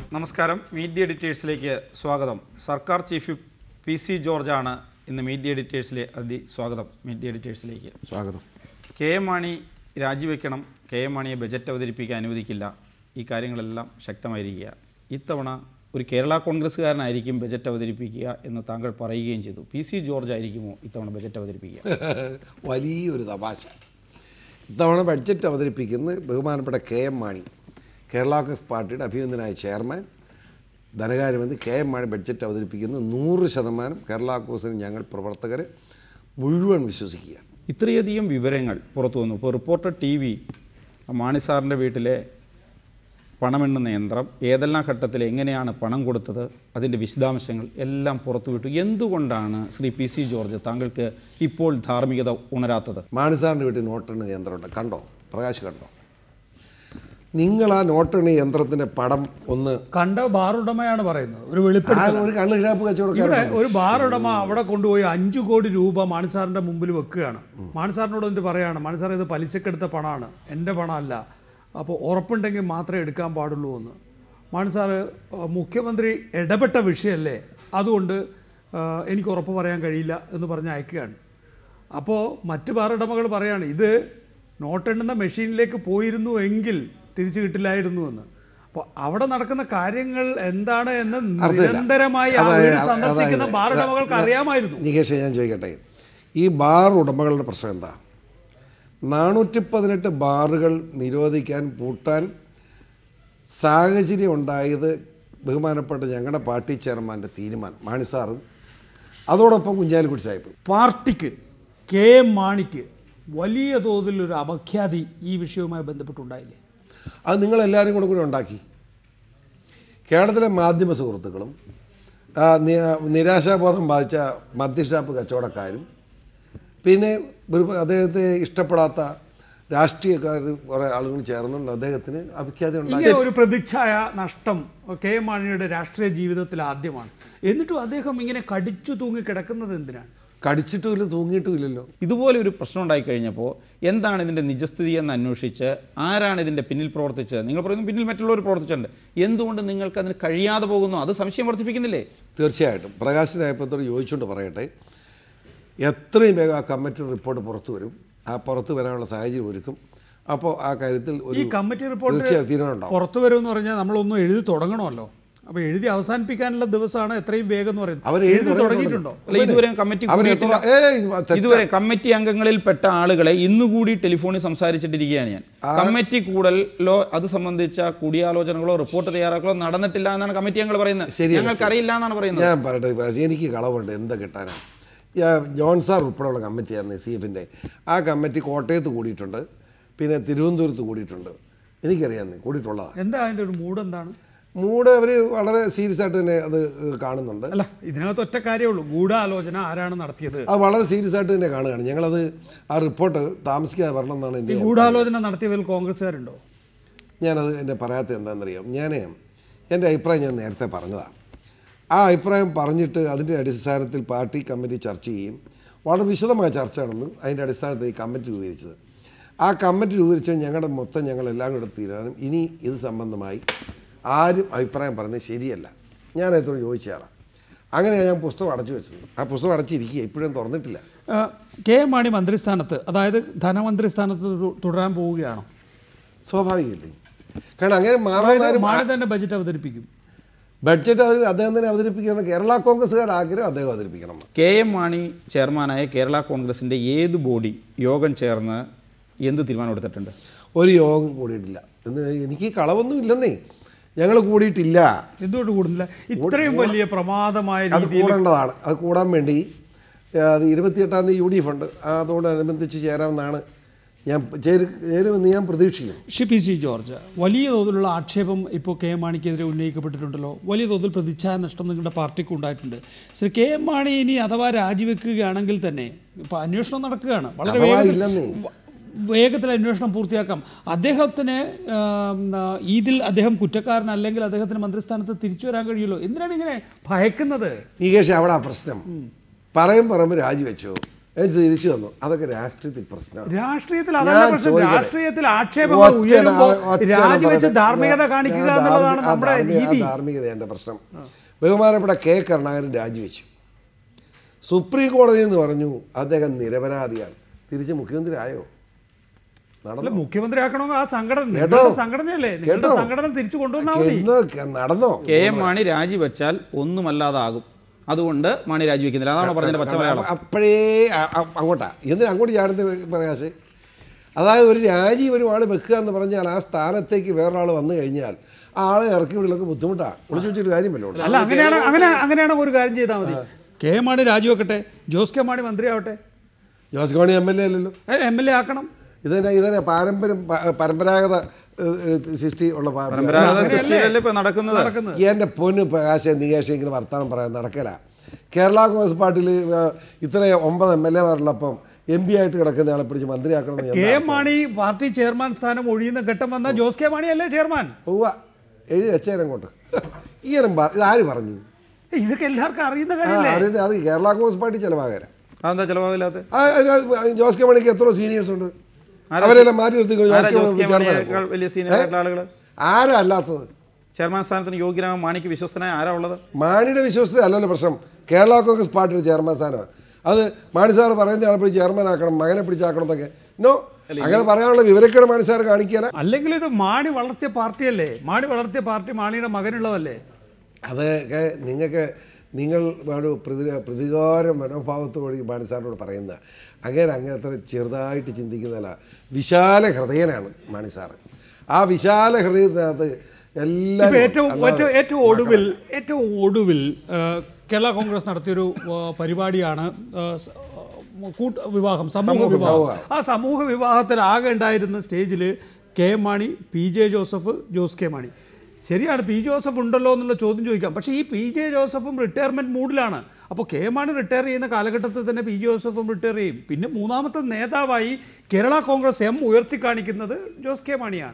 നമസ്കാരം മീഡിയ എഡിറ്റേഴ്സിലേക്ക് സ്വാഗതം സർക്കാർ ചീഫ് പി സി ജോർജാണ് ഇന്ന് മീഡിയ എഡിറ്റേഴ്സിലെ അതി സ്വാഗതം മീഡിയ എഡിറ്റേഴ്സിലേക്ക് സ്വാഗതം കെ എം മാണി രാജിവെക്കണം കെ എം മാണിയെ ബജറ്റ് അവതരിപ്പിക്കാൻ അനുവദിക്കില്ല ഈ കാര്യങ്ങളെല്ലാം ശക്തമായിരിക്കുക ഇത്തവണ ഒരു കേരള കോൺഗ്രസ്സുകാരനായിരിക്കും ബജറ്റ് അവതരിപ്പിക്കുക എന്ന് താങ്കൾ പറയുകയും ചെയ്തു പി സി ജോർജ് ആയിരിക്കുമോ ഇത്തവണ ബജറ്റ് അവതരിപ്പിക്കുക വലിയൊരു തമാശ ഇത്തവണ ബഡ്ജറ്റ് അവതരിപ്പിക്കുന്ന ബഹുമാനപ്പെട്ട കെ എം മാണി കേരള കോൺഗ്രസ് പാർട്ടിയുടെ അഭിനന്ദനായ ചെയർമാൻ ധനകാര്യമന്ത്രി കെ എം മാണി ബഡ്ജറ്റ് അവതരിപ്പിക്കുന്ന നൂറ് ശതമാനം കേരള കോൺഗ്രസിന് ഞങ്ങൾ പ്രവർത്തകർ മുഴുവൻ വിശ്വസിക്കുകയാണ് ഇത്രയധികം വിവരങ്ങൾ പുറത്തു വന്നു ഇപ്പോൾ റിപ്പോർട്ടർ ടി വി മാണി സാറിൻ്റെ വീട്ടിലെ പണമെണ്ണുന്ന യന്ത്രം ഏതെല്ലാം ഘട്ടത്തിൽ എങ്ങനെയാണ് പണം കൊടുത്തത് അതിൻ്റെ വിശദാംശങ്ങൾ എല്ലാം പുറത്തുവിട്ടു എന്തുകൊണ്ടാണ് ശ്രീ പി സി ജോർജ് താങ്കൾക്ക് ഇപ്പോൾ ധാർമ്മികത ഉണരാത്തത് മാണിസാറിൻ്റെ വീട്ടിൽ നോട്ടെണ്ണ യന്ത്രമുണ്ട് കണ്ടോ പ്രകാശ് കണ്ടോ നിങ്ങൾ ആ നോട്ടെണ്ണ യന്ത്രത്തിൻ്റെ പടം ഒന്ന് കണ്ട ബാർ ഉടമയാണ് പറയുന്നത് ഒരു ആ വെളിപ്പെടുത്തൽ ഒരു കള്ള് ഷാപ്പ് ഇവിടെ കച്ചവടക്കാരൻ ഒരു ബാർ ഉടമ അവിടെ കൊണ്ടുപോയി അഞ്ചു കോടി രൂപ മാണിസാറിന്റെ മുമ്പിൽ വെക്കുകയാണ് മാണിസാറിനോട് എന്നിട്ട് പറയാണ് മാണിസാർ ഇത് പലിശക്കെടുത്ത പണമാണ് എൻ്റെ പണമല്ല അപ്പോൾ ഉറപ്പുണ്ടെങ്കിൽ മാത്രമേ എടുക്കാൻ പാടുള്ളൂ എന്ന് മാണിസാർ മുഖ്യമന്ത്രി ഇടപെട്ട വിഷയമല്ലേ അതുകൊണ്ട് ആ, എനിക്ക് ഉറപ്പ് പറയാൻ കഴിയില്ല എന്ന് പറഞ്ഞ് അയക്കുകയാണ് അപ്പോൾ മറ്റ് ബാർ ഉടമകൾ പറയാണ് ഇത് നോട്ടെണ്ണുന്ന മെഷീനിലേക്ക് പോയിരുന്നു എങ്കിൽ തിരിച്ചു കിട്ടില്ലായിരുന്നു എന്ന് അപ്പോൾ അവിടെ നടക്കുന്ന കാര്യങ്ങൾ എന്താണ് എന്ന് അർത്ഥമില്ല. നിരന്തരമായി ആ അതായത് വീട് സന്ദർശിക്കുന്ന അതായത് ബാർ ഉടമകൾക്ക് അറിയാമായിരുന്നു നികേഷ് ഞാൻ ചോദിക്കട്ടെ ഈ ബാർ ഉടമകളുടെ പ്രശ്നം എന്താ നാനൂറ്റി പതിനെട്ട് ബാറുകൾ നിരോധിക്കാൻ പൂട്ടാൻ സാഹചര്യം ഉണ്ടായത് ബഹുമാനപ്പെട്ട ഞങ്ങളുടെ പാർട്ടി ചെയർമാൻ്റെ തീരുമാനം മാണിസാറും അതോടൊപ്പം കുഞ്ഞാലിക്കുട്ടി സാഹിബ് പാർട്ടിക്ക് കെ എം മാണിക്ക് വലിയ തോതിൽ ഒരു അപഖ്യാതി ഈ വിഷയവുമായി ബന്ധപ്പെട്ടുണ്ടായില്ലേ അത് നിങ്ങളെല്ലാവരും കൂടെ കൂടി ഉണ്ടാക്കി കേരളത്തിലെ മാധ്യമ സുഹൃത്തുക്കളും ആ, നി- നിരാശാബോധം ബാധിച്ച മദ്യഷാപ്പ് കച്ചവടക്കാരും പിന്നെ ഒരു- അദ്ദേഹത്തെ ഇഷ്ടപ്പെടാത്ത രാഷ്ട്രീയക്കാർ കുറേ ആളുകൾ ചേർന്നുകൊണ്ട് അദ്ദേഹത്തിന് അഭിഖ്യാതി ഉണ്ടാക്കി ഇങ്ങനെ ഒരു പ്രതിച്ഛായ നഷ്ടം കെ എം മാണിയുടെ രാഷ്ട്രീയ ജീവിതത്തിൽ ആദ്യമാണ് എന്നിട്ടും അദ്ദേഹം ഇങ്ങനെ കടിച്ചു തൂങ്ങി കിടക്കുന്നത് എന്തിനാണ് കടിച്ചിട്ടുമില്ല തൂങ്ങിയിട്ടുമില്ലല്ലോ ഇതുപോലെ ഒരു പ്രശ്നം ഉണ്ടായിക്കഴിഞ്ഞപ്പോൾ എന്താണ് ഇതിൻ്റെ നിജസ്ഥിതി എന്ന് അന്വേഷിച്ച് ആരാണ് ഇതിൻ്റെ പിന്നിൽ പ്രവർത്തിച്ചത് നിങ്ങൾ പറയുന്നു പിന്നിൽ മറ്റുള്ളവർ പ്രവർത്തിച്ചിട്ടുണ്ട് എന്തുകൊണ്ട് നിങ്ങൾക്ക് അതിന് കഴിയാതെ പോകുന്നു അത് സംശയം വർദ്ധിപ്പിക്കുന്നില്ലേ തീർച്ചയായിട്ടും പ്രകാശ് രായപ്പത്തോട് ചോദിച്ചുകൊണ്ട് പറയട്ടെ എത്രയും വേഗം ആ കമ്മിറ്റി റിപ്പോർട്ട് പുറത്തു വരും ആ പുറത്ത് വരാനുള്ള സാഹചര്യം ഒരുക്കും അപ്പോൾ ആ കാര്യത്തിൽ ഈ ഒരു കമ്മിറ്റി റിപ്പോർട്ട് തീർച്ചയായും തീരുമാനം ഉണ്ടാവും പുറത്തു വരുമെന്ന് പറഞ്ഞാൽ നമ്മളൊന്നും എഴുതി തുടങ്ങണമല്ലോ അപ്പോൾ എഴുതി അവസാനിപ്പിക്കാനുള്ള ദിവസമാണ് എത്രയും വേഗം എന്ന് പറയുന്നത് അവർ എഴുതി എഴുതി തുടങ്ങിയിട്ടുണ്ടോ അല്ല ഇതുവരെ കമ്മിറ്റി അവർ കൂടിയിട്ടില്ല. എത്ര ഏയ് തെറ്റാ. ഇതുവരെ കമ്മിറ്റി അംഗങ്ങളിൽപ്പെട്ട ആളുകളെ ഇന്നുകൂടി ടെലിഫോണിൽ സംസാരിച്ചിട്ടിരിക്കുകയാണ് ഞാൻ കമ്മിറ്റി കൂടലോ അത് സംബന്ധിച്ച കൂടിയാലോചനകളോ റിപ്പോർട്ട് തയ്യാറാക്കലോ നടന്നിട്ടില്ല എന്നാണ് കമ്മിറ്റി അംഗങ്ങൾ പറയുന്നത് ശരിയല്ല, ഞങ്ങൾക്ക് അറിയില്ല എന്നാണ് പറയുന്നത് ഞാൻ പറയട്ടെ പ്രകാശ്, എനിക്ക് കളവുണ്ട് എന്താ കിട്ടാനാണ് ഞാൻ ജോൺ സാർ ഉൾപ്പെടെയുള്ള കമ്മിറ്റിയായിരുന്നു സി എഫിൻ്റെ ആ കമ്മിറ്റി കോട്ടയത്ത് കൂടിയിട്ടുണ്ട് പിന്നെ തിരുവനന്തപുരത്ത് കൂടിയിട്ടുണ്ട് എനിക്കറിയാം കൂടിയിട്ടുള്ളതാണ് എന്താ അതിൻ്റെ ഒരു മൂഡ് എന്താണ് മൂഡ് അവർ വളരെ സീരിയസ് ആയിട്ട് തന്നെ അത് കാണുന്നുണ്ട് അല്ല ഇതിനകത്ത് ഒറ്റ കാര്യമേ ഉള്ളൂ ഗൂഢാലോചന ആരാണ് നടത്തിയത് അത് വളരെ സീരിയസ് ആയിട്ട് തന്നെ കാണുകയാണ് ഞങ്ങളത് ആ റിപ്പോർട്ട് താമസിക്കാതെ വരണം എന്നാണ് ഈ എൻ്റെ ഗൂഢാലോചന നടത്തിയവരിൽ കോൺഗ്രസ്സുകാരുണ്ടോ ഞാനത് എൻ്റെ പറയാത്ത എന്താണെന്നറിയാം ഞാൻ എൻ്റെ അഭിപ്രായം ഞാൻ നേരത്തെ പറഞ്ഞതാണ് ആ അഭിപ്രായം പറഞ്ഞിട്ട് അതിൻ്റെ അടിസ്ഥാനത്തിൽ പാർട്ടി കമ്മിറ്റി ചർച്ച ചെയ്യും വളരെ വിശദമായ ചർച്ച നടന്നു അതിൻ്റെ അടിസ്ഥാനത്തിൽ ഈ കമ്മിറ്റി രൂപീകരിച്ചത് ആ കമ്മിറ്റി രൂപീകരിച്ച ഞങ്ങളുടെ മൊത്തം ഞങ്ങളെല്ലാം കൂടെ തീരുമാനം ഇനി ഇത് സംബന്ധമായി ആരും അഭിപ്രായം പറയുന്നത് ശരിയല്ല ഞാൻ അതിനോട് ചോദിച്ചയാളാണ് അങ്ങനെയാണ് ഞാൻ പുസ്തകം അടച്ചു വെച്ചത് ആ പുസ്തകം അടച്ചിരിക്കുക ഇപ്പോഴും തുറന്നിട്ടില്ല ആ, കെ എം മാണി മന്ത്രിസ്ഥാനത്ത് അതായത് ധനമന്ത്രി സ്ഥാനത്ത് തു- തുടരാൻ പോവുകയാണോ സ്വാഭാവികമല്ലേ കാരണം അങ്ങനെ മാറാൻ അതായത് മാണി തന്നെ ബജറ്റ് അവതരിപ്പിക്കും ബഡ്ജറ്റ് അവർ അദ്ദേഹം തന്നെ അവതരിപ്പിക്കണം കേരള കോൺഗ്രസ്സുകാരുടെ ആഗ്രഹം അദ്ദേഹം അവതരിപ്പിക്കണം കെ എം മാണി ചെയർമാനായ കേരള കോൺഗ്രസിൻ്റെ ഏത് ബോഡി യോഗം ചേർന്ന് എന്ത് തീരുമാനം എടുത്തിട്ടുണ്ട് ഒരു യോഗം കൂടിയിട്ടില്ല എന്ന് എനിക്ക് കളവൊന്നും ഇല്ലെന്നേ ഞങ്ങൾ കൂടിയിട്ടില്ല എന്തുകൊണ്ട് കൂടുന്നില്ല ഇത്രയും വലിയ പ്രമാദമായ അത് രീതിയിൽ കൂടേണ്ടതാണ് അത് കൂടാൻ വേണ്ടി ആ, അത് ഇരുപത്തിയെട്ടാം തീയതി യു ഡി എഫ് ഉണ്ട് അതോടനുബന്ധിച്ച് ചേരാമെന്നാണ് ഞാൻ ചേരു ചേരുമെന്ന് ഞാൻ പ്രതീക്ഷിക്കുന്നു ശ്രീ പി സി ജോർജ് വലിയ തോതിലുള്ള ആക്ഷേപം ഇപ്പോൾ കെ എം മാണിക്കെതിരെ ഉന്നയിക്കപ്പെട്ടിട്ടുണ്ടല്ലോ വലിയ തോതിൽ പ്രതിച്ഛായ നഷ്ടം നിങ്ങളുടെ പാർട്ടിക്ക് ഉണ്ടായിട്ടുണ്ട് ശ്രീ കെ എം മാണി ഇനി അഥവാ രാജിവെക്കുകയാണെങ്കിൽ തന്നെ ഇപ്പോൾ അന്വേഷണം നടക്കുകയാണ് വളരെ അഥവാ വേഗത്തിൽ ഇല്ലെന്നേ. വേഗത്തിൽ അന്വേഷണം പൂർത്തിയാക്കാം അദ്ദേഹത്തിന് ആം, ആ, ഇതിൽ അദ്ദേഹം കുറ്റക്കാരനല്ലെങ്കിൽ അദ്ദേഹത്തിന് മന്ത്രിസ്ഥാനത്ത് തിരിച്ചു വരാൻ കഴിയുമല്ലോ എന്തിനാണ് ഇങ്ങനെ ഭയക്കുന്നത് നികേഷ് അവിടെ ആ പ്രശ്നം പറയും പറയുമ്പോൾ രാജിവെച്ചു അത് തിരിച്ചു വന്നു അതൊക്കെ രാഷ്ട്രീയത്തിൽ പ്രശ്നമാണ് രാഷ്ട്രീയത്തിൽ അതല്ല ഞാൻ പ്രശ്നം ചോദിക്കട്ടെ. രാഷ്ട്രീയത്തിൽ ആക്ഷേപങ്ങൾ ഒറ്റ- ഉയരുമ്പോൾ ഒറ്റ രാജിവെച്ച് പറയട്ടെ. ധാർമ്മികത ഞാൻ- കാണിക്കുക ഞാൻ എന്നുള്ളതാണ് ധാർമ്മിക- നമ്മുടെ ആ ധാർമ്മിക- രീതി ആ ധാർമ്മികത എൻ്റെ പ്രശ്നം ബഹുമാനപ്പെട്ട കെ കരുണാകരൻ രാജിവെച്ചു സുപ്രീം കോടതി എന്ന് പറഞ്ഞു അദ്ദേഹം നിരപരാധിയാണ് തിരിച്ച് മുഖ്യമന്ത്രി ആയോ അല്ല നടന്നോ മുഖ്യമന്ത്രി ആക്കണമെങ്കിൽ ആ സംഘടന കേട്ടോ? നിങ്ങളുടെ സംഘടനയല്ലേ നിങ്ങളുടെ കേട്ടോ? സംഘടന തിരിച്ചു കൊണ്ടുവന്നാൽ മതി എന്ന് നടന്നോ കെ എം മാണി രാജിവെച്ചാൽ ഒന്നുമല്ലാതാകും അതുകൊണ്ട് മാണി രാജിവെക്കുന്നില്ല അതാണോ പറഞ്ഞതിന്റെ പച്ച മലയാളം അപ്പോഴേ അ- അ- അങ്ങോട്ടാ എന്തിനാ അങ്ങോട്ട് ചാടുന്ന പ്രകാശ് അതായത് ഒരു രാജി ഒരുപാട് വെക്കുക എന്ന് പറഞ്ഞാൽ ആ സ്ഥാനത്തേക്ക് വേറൊരാൾ വന്നു കഴിഞ്ഞാൽ ആ ആളെ ഇറക്കി വിടലൊക്കെ ബുദ്ധിമുട്ടാണ് ഒളിച്ചു വെച്ചൊരു കാര്യമല്ലോ അല്ല അങ്ങനെയാണ് അങ്ങനെ അങ്ങനെയാണ് ഒരു കാര്യം ചെയ്താൽ മതി കെ എം മാണി രാജിവെക്കട്ടെ ജോസ് കെ മാണി മന്ത്രിയാവട്ടെ ജോസ് കോണി എം എൽ എ അല്ലല്ലോ എം എൽ എ ആക്കണം ഇതന്നെ ഇതന്നെ പാരമ്പര്യം പ- പരമ്പരാഗത ഏഹ്, ഏഹ്, സൃഷ്ടി ഉള്ള പാർട്ടി പരമ്പരാഗത സൃഷ്ടിയിലല്ലേ ഇപ്പൊ നടക്കുന്നത് നടക്കുന്നത് എൻ്റെ പൊന്ന് പ്രകാശ നികേഷ് ഇങ്ങനെ വർത്തമാനം പറയാൻ നടക്കല കേരള കോൺഗ്രസ് പാർട്ടിയിൽ ഇത്ര ഒമ്പത് എം എൽ എമാരുള്ളപ്പം എം പി ആയിട്ട് കിടക്കുന്ന ആളെ പിടിച്ച് മന്ത്രിയാക്കണമെന്ന് കെ ഞാൻ എം മാണി പാർട്ടി ചെയർമാൻ സ്ഥാനം ഒഴിയുന്ന ഘട്ടം വന്നാൽ ജോസ് കെ മാണി അല്ലേ ചെയർമാൻ പോവുക എഴുതി വെച്ചേരം അങ്ങോട്ട് ഈയനം ഇത് ആര് പറഞ്ഞു ഏയ് ഇതൊക്കെ എല്ലാവർക്കും അറിയുന്ന ആ, കാര്യമല്ലേ അറിയുന്നത് അത് കേരള കോൺഗ്രസ് പാർട്ടി ചിലവാകര അതെന്താ ചെലവാകില്ലാത്ത ജോസ് കെ മണിക്ക് എത്ര സീനിയേഴ്സ് ഉണ്ട് ആരാ- അവരെല്ലാം മാറ്റി നിർത്തി ആരാ ജോസ് കെ ജോസ് കെ മണി മാണിയേക്കാൾ ചെയർമാനാക്കും. വലിയ സീനിയർ ആയിട്ടുള്ള ആളുകൾ ആരാ അല്ലാത്തത് ചെയർമാൻ സ്ഥാനത്തിന് യോഗ്യനായ മാണിക്ക് വിശ്വസ്തനായ ആരാ ഉള്ളത് മാണിയുടെ വിശ്വസ്തത അല്ലല്ലോ പ്രശ്നം കേരള കോൺഗ്രസ് പാർട്ടിയുടെ ചെയർമാൻ സ്ഥാനമാണ് അത് മാണി സാർ പറയുന്ന ആളെ പിടിച്ച് ചെയർമാൻ ആക്കണം മകനെ പിടിച്ചാക്കണം എന്നൊക്കെ നോ അങ്ങനെ പറയാനുള്ള വിവരക്കേട് മാണി സാർ കാണിക്കാന അല്ലെങ്കിൽ ഇത് മാണി വളർത്തിയ പാർട്ടിയല്ലേ മാണി വളർത്തിയ പാർട്ടി മാണിയുടെ മകനുള്ളതല്ലേ അതൊക്കെ നിങ്ങൾക്ക് നിങ്ങൾ ഒരു പ്രതി പ്രതികാര മനോഭാവത്തോട് ഈ മാണി സാറിനോട് പറയുന്ന അങ്ങനെ അങ്ങനെ അത്ര ചെറുതായിട്ട് ചിന്തിക്കുന്നതല്ല വിശാല ഹൃദയനാണ് മാണി സാറ് ആ വിശാല ഹൃദയത്തിനകത്ത് ഇപ്പൊ എല്ലാം ഏറ്റവും ഏറ്റവും ഏറ്റവും ഒടുവിൽ ഏറ്റവും ഒടുവിൽ ആ, കേരള കോൺഗ്രസ് നടത്തിയൊരു ആ, പരിപാടിയാണ് ആ, സ- ആ, കൂട്ട വിവാഹം സമൂഹ വിവാഹം ആ സമൂഹ വിവാഹത്തിൽ ആകെ ഉണ്ടായിരുന്ന സ്റ്റേജിൽ K M Mani P J Joseph Jose K Mani ശരിയാണ് പി ജോസഫ് ഉണ്ടല്ലോ എന്നുള്ള ചോദ്യം ചോദിക്കാം പക്ഷേ ഈ പി ജെ ജോസഫും റിട്ടയർമെൻറ്റ് മൂഡിലാണ് അപ്പോൾ കെ എം മാണി റിട്ടയർ ചെയ്യുന്ന കാലഘട്ടത്തിൽ തന്നെ പി ജെ ജോസഫും റിട്ടയർ ചെയ്യും പിന്നെ മൂന്നാമത്തെ നേതാവായി കേരള കോൺഗ്രസ് എം ഉയർത്തി കാണിക്കുന്നത് ജോസ് കെ മാണിയാണ്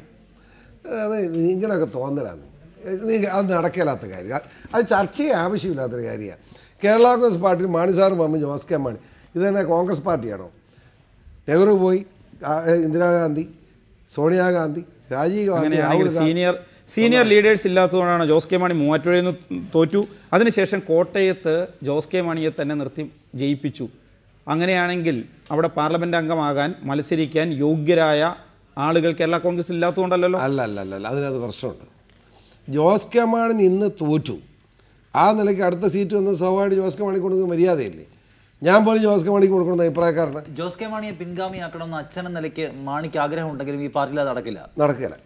അത് നിങ്ങളൊക്കെ തോന്നലാണ് നീ- അത് നടക്കില്ലാത്ത കാര്യം അത് അത് ചർച്ചയെ ആവശ്യമില്ലാത്തൊരു കാര്യമാണ് കേരള കോൺഗ്രസ് പാർട്ടി മാണി സാറും അമ്മ ജോസ് കെ മാണി ഇത് തന്നെ കോൺഗ്രസ് പാർട്ടിയാണോ നെഹ്റു പോയി ആ, ഇന്ദിരാഗാന്ധി സോണിയാഗാന്ധി രാജീവ് ഗാന്ധി അങ്ങനെയാണെങ്കിൽ Rahul Gandhi senior senior leaders ഇല്ലാത്തതുകൊണ്ടാണ് ജോസ് കെ മാണി മൂവാറ്റുപുഴയിൽ നിന്ന് തോറ്റു അതിനുശേഷം കോട്ടയത്ത് ജോസ് കെ മാണിയെ തന്നെ നിർത്തി ജയിപ്പിച്ചു അങ്ങനെയാണെങ്കിൽ അവിടെ പാർലമെന്റ് അംഗമാകാൻ മത്സരിക്കാൻ യോഗ്യരായ ആളുകൾ കേരള കോൺഗ്രസ് ഇല്ലാത്തതുകൊണ്ടല്ലോ അല്ല അല്ല അല്ല അല്ല അതിനകത്ത് പ്രശ്നമുണ്ട് ജോസ് കെ മാണി ഇന്ന് തോറ്റു ആ നിലയ്ക്ക് അടുത്ത സീറ്റ് വന്ന് സ്വാഭാവിക ജോസ് കെ മാണി കൊടുക്കുന്ന മര്യാദയില്ലേ ഞാൻ പോലും ജോസ് കെ മാണിക്ക് കൊടുക്കുന്ന അഭിപ്രായക്കാരനാണ് ജോസ് കെ മാണിയെ പിൻഗാമിയാക്കണം എന്ന് അച്ഛൻ എന്ന നിലയ്ക്ക് മാണിക്ക് ആഗ്രഹം ഉണ്ടെങ്കിലും ഈ പാർട്ടിയിൽ അത് നടക്കില്ല നടക്കില്ല